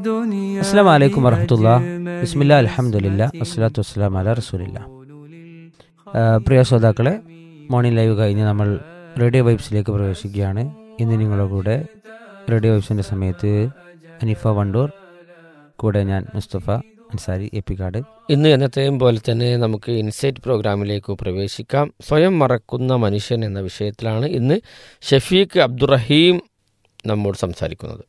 അസ്സാം വലൈക്കും വറഹമത്തുള്ള ബിസ്മില്ല അലഹമുല്ല അസ്സലാത്തു വസ്സലാം അല റസൂലില്ല പ്രിയ ശ്രോതാക്കളെ മോർണിംഗ് ലൈവ് കഴിഞ്ഞ് നമ്മൾ റേഡിയോ വൈബ്സിലേക്ക് പ്രവേശിക്കുകയാണ് ഇന്ന് നിങ്ങളുടെ കൂടെ റേഡിയോ വൈബ്സിൻ്റെ സമയത്ത് അനിഫ വണ്ടൂർ കൂടെ ഞാൻ മുസ്തഫ അൻസാരി എപ്പിക്കാട് ഇന്ന് എന്നത്തെയും പോലെ തന്നെ നമുക്ക് ഇൻസൈറ്റ് പ്രോഗ്രാമിലേക്ക് പ്രവേശിക്കാം സ്വയം മറക്കുന്ന മനുഷ്യൻ എന്ന വിഷയത്തിലാണ് ഇന്ന് ഷഫീഖ് അബ്ദുറഹീം നമ്മോട് സംസാരിക്കുന്നത്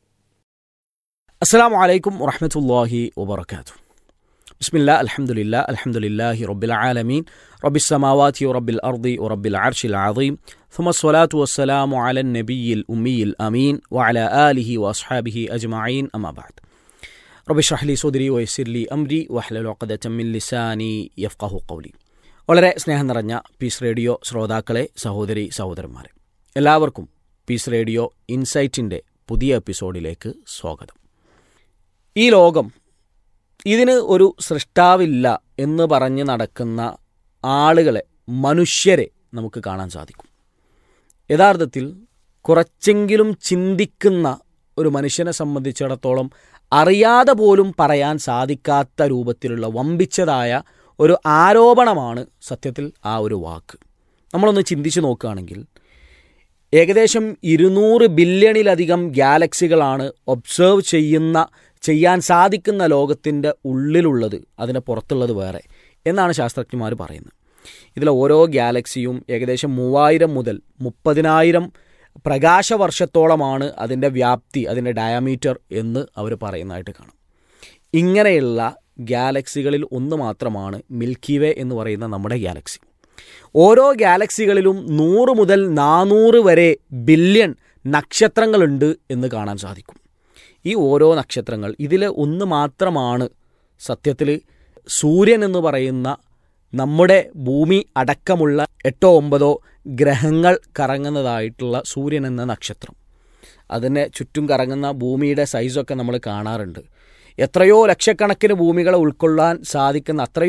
السلام عليكم ورحمة الله وبركاته بسم الله الحمد لله الحمد لله رب العالمين رب السماوات ورب الأرض ورب العرش العظيم ثم الصلاة والسلام على النبي الأمي الأمين وعلى آله وأصحابه أجمعين أما بعد رب اشرح لي صدري ويسر لي أمري واحلل عقدة من لساني يفقه قولي വളരെ സ്നേഹം നിറഞ്ഞ പീസ് റേഡിയോ ശ്രോതാക്കളെ സഹോദരി സഹോദരന്മാരെ എല്ലാവർക്കും പീസ് റേഡിയോ ഇൻസൈറ്റിൻ്റെ പുതിയ എപ്പിസോഡിലേക്ക് സ്വാഗതം ഈ ലോകം ഇതിന് ഒരു സൃഷ്ടാവില്ല എന്ന് പറഞ്ഞ് നടക്കുന്ന ആളുകളെ മനുഷ്യരെ നമുക്ക് കാണാൻ സാധിക്കും യഥാർത്ഥത്തിൽ കുറച്ചെങ്കിലും ചിന്തിക്കുന്ന ഒരു മനുഷ്യനെ സംബന്ധിച്ചിടത്തോളം അറിയാതെ പോലും പറയാൻ സാധിക്കാത്ത രൂപത്തിലുള്ള വമ്പിച്ചതായ ഒരു ആരോപണമാണ് സത്യത്തിൽ ആ ഒരു വാക്ക് നമ്മളൊന്ന് ചിന്തിച്ചു നോക്കുകയാണെങ്കിൽ ഏകദേശം ഇരുന്നൂറ് ബില്യണിലധികം ഗാലക്സികളാണ് ഒബ്സേർവ് ചെയ്യുന്ന ചെയ്യാൻ സാധിക്കുന്ന ലോകത്തിൻ്റെ ഉള്ളിലുള്ളത് അതിന് പുറത്തുള്ളത് വേറെ എന്നാണ് ശാസ്ത്രജ്ഞന്മാർ പറയുന്നത് ഇതിലെ ഓരോ ഗാലക്സിയും ഏകദേശം മൂവായിരം മുതൽ മുപ്പതിനായിരം പ്രകാശവർഷത്തോളമാണ് അതിൻ്റെ വ്യാപ്തി അതിൻ്റെ ഡയമീറ്റർ എന്ന് അവർ പറയുന്നതായിട്ട് കാണാം ഇങ്ങനെയുള്ള ഗാലക്സികളിൽ ഒന്ന് മാത്രമാണ് മിൽക്കി വേ എന്ന് പറയുന്ന നമ്മുടെ ഗാലക്സി ഓരോ ഗാലക്സികളിലും നൂറ് മുതൽ നാനൂറ് വരെ ബില്യൺ നക്ഷത്രങ്ങളുണ്ട് എന്ന് കാണാൻ സാധിക്കും ഈ ഓരോ നക്ഷത്രങ്ങൾ ഇതിൽ ഒന്ന് മാത്രമാണ് സത്യത്തിൽ സൂര്യൻ എന്ന് പറയുന്ന നമ്മുടെ ഭൂമി അടക്കമുള്ള എട്ടോ ഒമ്പതോ ഗ്രഹങ്ങൾ കറങ്ങുന്നതായിട്ടുള്ള സൂര്യൻ എന്ന നക്ഷത്രം അതിനെ ചുറ്റും കറങ്ങുന്ന ഭൂമിയുടെ സൈസൊക്കെ നമ്മൾ കാണാറുണ്ട് എത്രയോ ലക്ഷക്കണക്കിന് ഭൂമികളെ ഉൾക്കൊള്ളാൻ സാധിക്കുന്ന അത്രയോ